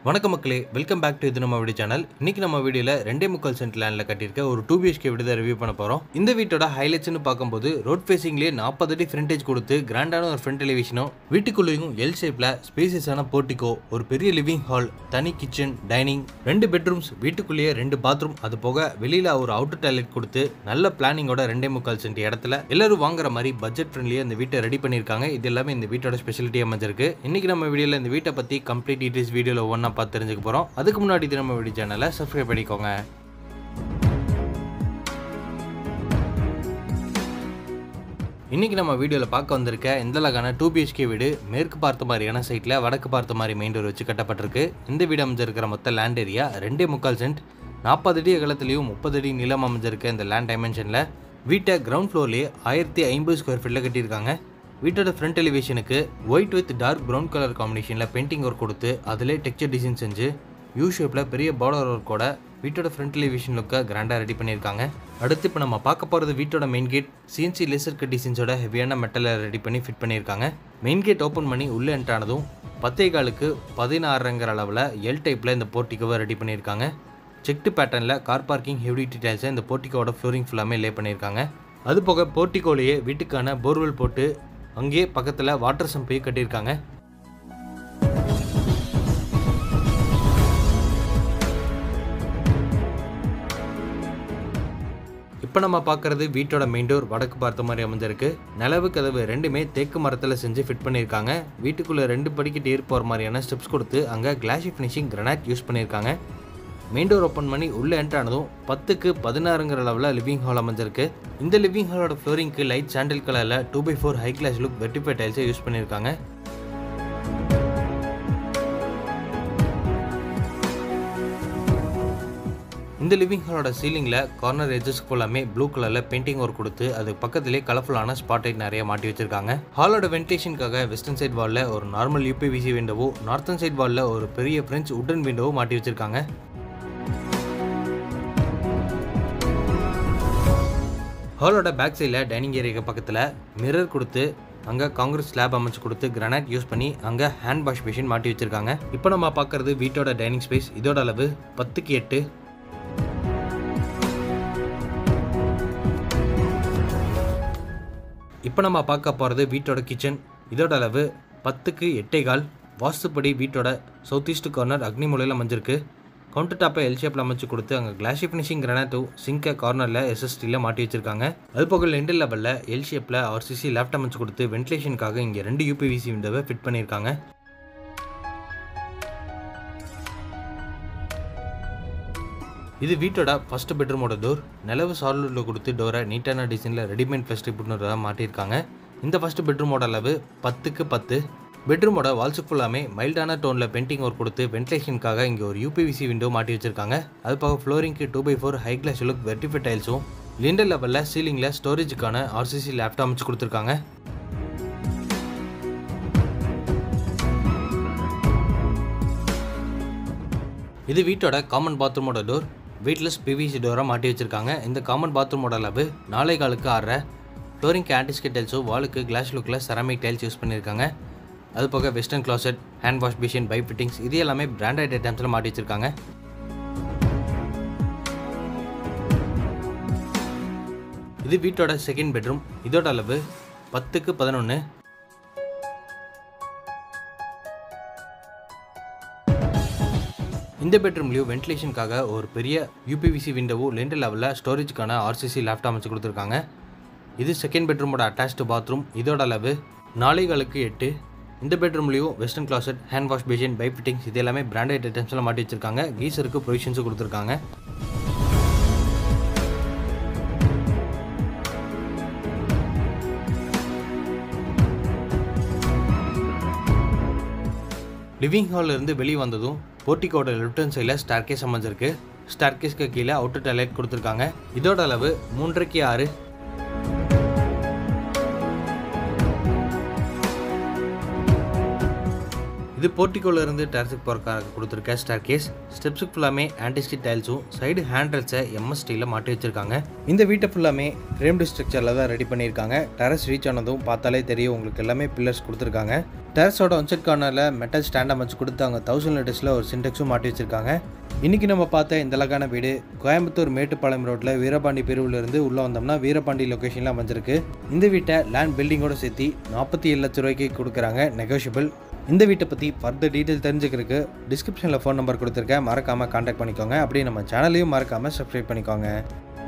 வணக்கம் மக்களே welcome back to இது நம்ம வீடியோ சேனல் இன்னைக்கு நம்ம வீடியோல ரெண்டே முக்கால் சென்ட் லேண்ட்ல கட்டியிருக்க ஒரு டூ பிஹெச்கே வீடு தான் ரிவ்யூ பண்ண போறோம் இந்த வீட்டோட ஹைலைட்ஸ்னு பார்க்கும்போது ரோட் ஃபேசிங்லேயே நாற்பது அடி ஃப்ரண்டேஜ் கொடுத்து கிராண்டான ஒரு ஃப்ரண்ட் எலிவேஷனும் வீட்டுக்குள்ளேயும் எல் ஷேப்ல ஸ்பேசியஸான போர்ட்டிகோ ஒரு பெரிய லிவிங் ஹால் தனி கிச்சன் டைனிங் ரெண்டு பெட்ரூம்ஸ் வீட்டுக்குள்ளேயே ரெண்டு பாத்ரூம் அது போக வெளியில ஒரு அவுட்டர் டாய்லெட் கொடுத்து நல்ல பிளானிங்கோட ரெண்டே முக்கால் சென்ட் இடத்துல எல்லாரும் வாங்குற மாதிரி பட்ஜெட் ஃப்ரெண்ட்லியா இந்த வீட்டை ரெடி பண்ணியிருக்காங்க இது எல்லாமே இந்த வீட்டோட ஸ்பெஷாலிட்டி அமைஞ்சிருக்கு இன்னைக்கு நம்ம வீடியோல இந்த வீட்டை பத்தி கம்ப்ளீட் டீடைல்ஸ் வீடியோல ஒவ்வொன்றா பார்த்து தெரிஞ்சுக்க போறோம் அதுக்கு முன்னாடி இது நம்ம வீடியோ சேனலை சப்ஸ்கிரைப் பண்ணிக்கோங்க இன்னைக்கு நம்ம வீடியோவில் பார்க்க வந்திருக்க இந்த அழகான டூ பிஹெச்கே வீடு மேற்கு பார்த்த மாதிரியான சைட்டில் வடக்கு பார்த்த மாதிரி மெயின் டோர் வச்சு கட்டப்பட்டிருக்கு இந்த வீடு அமைஞ்சிருக்கிற மொத்த லேண்ட் ஏரியா ரெண்டே முக்கால் சென்ட் நாற்பது அடி அகலத்துலேயும் முப்பது அடி நிலம் அமைஞ்சிருக்க இந்த லேண்ட் டைமென்ஷனில் வீட்டை கிரவுண்ட் ஃப்ளோர்லேயே ஆயிரத்தி ஐம்பது ஸ்கொயர் ஃபீட்டில் கட்டியிருக்காங்க வீட்டோட ஃப்ரண்ட் எலிவேஷனுக்கு white with dark brown colour காம்பினேஷனில் பெயிண்டிங் ஒர்க் கொடுத்து அதிலே டெக்ஸ்சர் டிசைன் செஞ்சு யூ ஷேப்பில் பெரிய பார்டர் ஒர்க்கோட வீட்டோட ஃப்ரண்ட் எலிவேஷன் லுக்கை கிராண்டாக ரெடி பண்ணியிருக்காங்க அடுத்து இப்போ நம்ம பார்க்க போகிறது வீட்டோட main gate CNC laser cut டிசைன்ஸோட ஹெவியான மெட்டலை ரெடி பண்ணி ஃபிட் பண்ணியிருக்காங்க மெயின் கேட் ஓப்பன் பண்ணி உள்ளே என்ட்ரானதும் பத்தே காலுக்கு பதினாறுங்கிற அளவில் எல் டைப்பில் இந்த போர்ட்டிக்கோவை ரெடி பண்ணியிருக்காங்க செக்டு பேட்டர்னில் கார் பார்க்கிங் ஹெவி டீடைல்ஸை இந்த போர்ட்டிக்கோட ஃப்ளோரிங் ஃபுல்லாமே லே பண்ணியிருக்காங்க அது போக போர்ட்டிக்கோலேயே வீட்டுக்கான போர்வெல் போட்டு அங்கேயே பக்கத்தில் வாட்டர் சம்பையும் கட்டியிருக்காங்க இப்போ நம்ம பார்க்குறது வீட்டோட மெயின் டோர் வடக்கு பார்த்த மாதிரி அமைஞ்சிருக்கு நிலவு கதவு ரெண்டுமே தேக்கு மரத்தில் செஞ்சு ஃபிட் பண்ணியிருக்காங்க வீட்டுக்குள்ளே ரெண்டு படிக்கட்டு ஏறி போகிற மாதிரியான ஸ்டெப்ஸ் கொடுத்து அங்கே கிளாஷி ஃபினிஷிங் கிரனைட் யூஸ் பண்ணியிருக்காங்க மெயின் டோர் ஓப்பன் பண்ணி உள்ளே என்ட்ரானதும் பத்துக்கு பதினாறுங்கிற அளவில் லிவிங் ஹால் அமைஞ்சிருக்கு இந்த லிவிங் ஹாலோட ஃப்ளோரிங்க்கு லைட் சாண்டில் கலரில் two by four high gloss look vitrified டைல்ஸை யூஸ் பண்ணியிருக்காங்க இந்த லிவிங் ஹாலோட சீலிங்கில் கார்னர் எஜஸ்க்கு ஃபுல்லாமே ப்ளூ கலரில் பெயிண்டிங் ஒர்க் கொடுத்து அது பக்கத்துலேயே கலர்ஃபுல்லான ஸ்பாட் லைட் நிறைய மாட்டி வச்சிருக்காங்க ஹாலோட வென்டிலேஷனுக்காக வெஸ்டர்ன் சைட் வாலில் ஒரு நார்மல் யூபிவிசி விண்டோவோ நார்த்தன் சைட் வாலில் ஒரு பெரிய ஃப்ரெஞ்ச் உட்டன் விண்டோவோ மாட்டி வச்சிருக்காங்க ஹாலோட பேக் சைடில் டைனிங் ஏரியாக்கு பக்கத்தில் மிரர் கொடுத்து அங்கே காங்கிரஸ் ஸ்லாப் அமைச்சு கொடுத்து கிரானைட் யூஸ் பண்ணி அங்கே ஹேண்ட் வாஷ் மிஷின் மாட்டி வச்சிருக்காங்க இப்போ நம்ம பார்க்கறது வீட்டோட டைனிங் ஸ்பேஸ் இதோட அளவு பத்துக்கு எட்டு இப்போ நம்ம பார்க்க போகிறது வீட்டோட கிச்சன் இதோட அளவு பத்துக்கு எட்டே கால் வாஸ்துப்படி வீட்டோட சவுத் ஈஸ்ட் கார்னர் அக்னி மூலையில் அமைஞ்சிருக்கு கவுண்டர் டாப்பை எல் ஷேப்பில் அமைச்சு கொடுத்து அங்கே கிளாஷி ஃபினிஷிங் கிரானைட்டோ சிங்கை கார்னரில் எஸ்எஸ்டியில் மாட்டி வச்சிருக்காங்க அது போக லெண்டில் லெவலில் எல் ஷேப்பில் ஆர்சிசி லேப்ட் அமைச்சு கொடுத்து வென்டிலேஷனுக்காக இங்கே ரெண்டு யூபிவிசி விண்டோவை ஃபிட் பண்ணியிருக்காங்க இது வீட்டோட ஃபர்ஸ்ட் பெட்ரூமோட டோர் நிலவு சார்லூரில் கொடுத்து டோரை நீட்டான டிசைனில் ரெடிமேட் ஃபெஸ்டிவ் புட்னராக மாட்டியிருக்காங்க இந்த ஃபர்ஸ்ட் பெட்ரூமோட அளவு பத்துக்கு பத்து பெட்ரூமோட வால்ஸுக்கு ஃபுல்லாமே மைல்டான டோனில் பெயிண்டிங் ஒர்க் கொடுத்து வென்டிலேஷனுக்காக இங்கே ஒரு யூபிவிசி விண்டோ மாட்டி வச்சிருக்காங்க அது போக ஃப்ளோரிங்க்கு two by four high gloss look வெர்டிஃபை டைல்ஸும் லிண்டர் லெவலில் சீலிங்கில் ஸ்டோரேஜுக்கான ஆர்சிசி லேப்டாப் அமைச்சு கொடுத்துருக்காங்க இது வீட்டோட காமன் பாத்ரூமோட டோர் வெயிட்லெஸ் பிவிசி டோராக மாட்டி வச்சிருக்காங்க இந்த காமன் பாத்ரூமோட அளவு நாளை காலுக்கு ஆறரை ஃப்ளோரிங்க்கு ஆன்டிஸ்கேட் டைல்ஸும் வாலுக்கு கிளாஸ் லுக்கில் செராமிக் டைல்ஸ் யூஸ் பண்ணியிருக்காங்க அது போக western closet hand wash machine pipe fittings இது எல்லாமே பிராண்டட் ஐட்டம்ஸில் மாட்டி வச்சிருக்காங்க இது வீட்டோட செகண்ட் பெட்ரூம் இதோட அளவு பத்துக்கு பதினொன்று இந்த பெட்ரூம்லேயும் வென்டிலேஷனுக்காக ஒரு பெரிய யூபிவிசி விண்டோவும் லெண்டர் லெவலில் ஸ்டோரேஜுக்கான ஆர்சிசி லேப்டாப் அமைச்சு கொடுத்துருக்காங்க இது செகண்ட் பெட்ரூமோட அட்டாச்டு பாத்ரூம் இதோட அளவு நாளைகளுக்கு எட்டு இந்த பெட்ரூம்லேயும் western closet hand wash basin pipe fittings இது எல்லாமே பிராண்டட் ஐட்டம்ஸ்லாம் மாட்டி வச்சிருக்காங்க கீசருக்கு ப்ரொவிஷன்ஸும் கொடுத்துருக்காங்க லிவிங் ஹாலில் இருந்து வெளியே வந்ததும் போர்ட்டிக்கோட லெஃப்ட் ஹேண்ட் சைடில் ஸ்டார்கேஸ் அமைஞ்சிருக்கு ஸ்டார்கேஸ்க்கு கீழே அவுட்டர் டாய்லெட் கொடுத்துருக்காங்க இதோட அளவு மூன்றரைக்கு ஆறு இது போர்ட்டிகோல இருந்து டேரஸுக்கு போகிறக்காக கொடுத்துருக்க ஸ்டார் கேஸ் ஸ்டெப்ஸுக்கு ஃபுல்லாமே ஆன்டிஸ்டிக் டைல்ஸும் சைடு ஹேண்ட்ரல்ஸை எம்எஸ்டியில் மாட்டி வச்சிருக்காங்க இந்த வீட்டை ஃபுல்லாமே ஃப்ரேம்டு ஸ்ட்ரக்சரில் தான் ரெடி பண்ணியிருக்காங்க டெரஸ் ரீச் ஆனதும் பார்த்தாலே தெரியும் உங்களுக்கு எல்லாமே பில்லர்ஸ் கொடுத்துருக்காங்க டெரஸோட ஒன்செட் கார்னரில் மெட்டல் ஸ்டாண்ட் அமைச்சு கொடுத்து அவங்க தௌசண்ட் லிட்டர்ஸில் ஒரு சின்டெக்ஸும் மாட்டி வச்சிருக்காங்க இன்றைக்கி நம்ம பார்த்த இந்த அழகான வீடு கோயம்புத்தூர் மேட்டுப்பாளையம் ரோட்டில் வீரபாண்டி பிரிவுலேருந்து உள்ளே வந்தோம்னா வீரபாண்டி லொக்கேஷனில் அமைஞ்சிருக்கு இந்த வீட்டை லேண்ட் பில்டிங்கோட சேர்த்து நாற்பத்தி ஏழு லட்ச ரூபாய்க்கு கொடுக்குறாங்க நெகோஷியபிள் இந்த வீட்டை பற்றி ஃபர்தர் டீட்டெயில் தெரிஞ்சுக்கிறதுக்கு டிஸ்கிரிப்ஷனில் ஃபோன் நம்பர் கொடுத்துருக்கேன் மறக்காமல் காண்டாக்ட் பண்ணிக்கோங்க அப்படியே நம்ம சேனலையும் மறக்காமல் சப்ஸ்கிரைப் பண்ணிக்கோங்க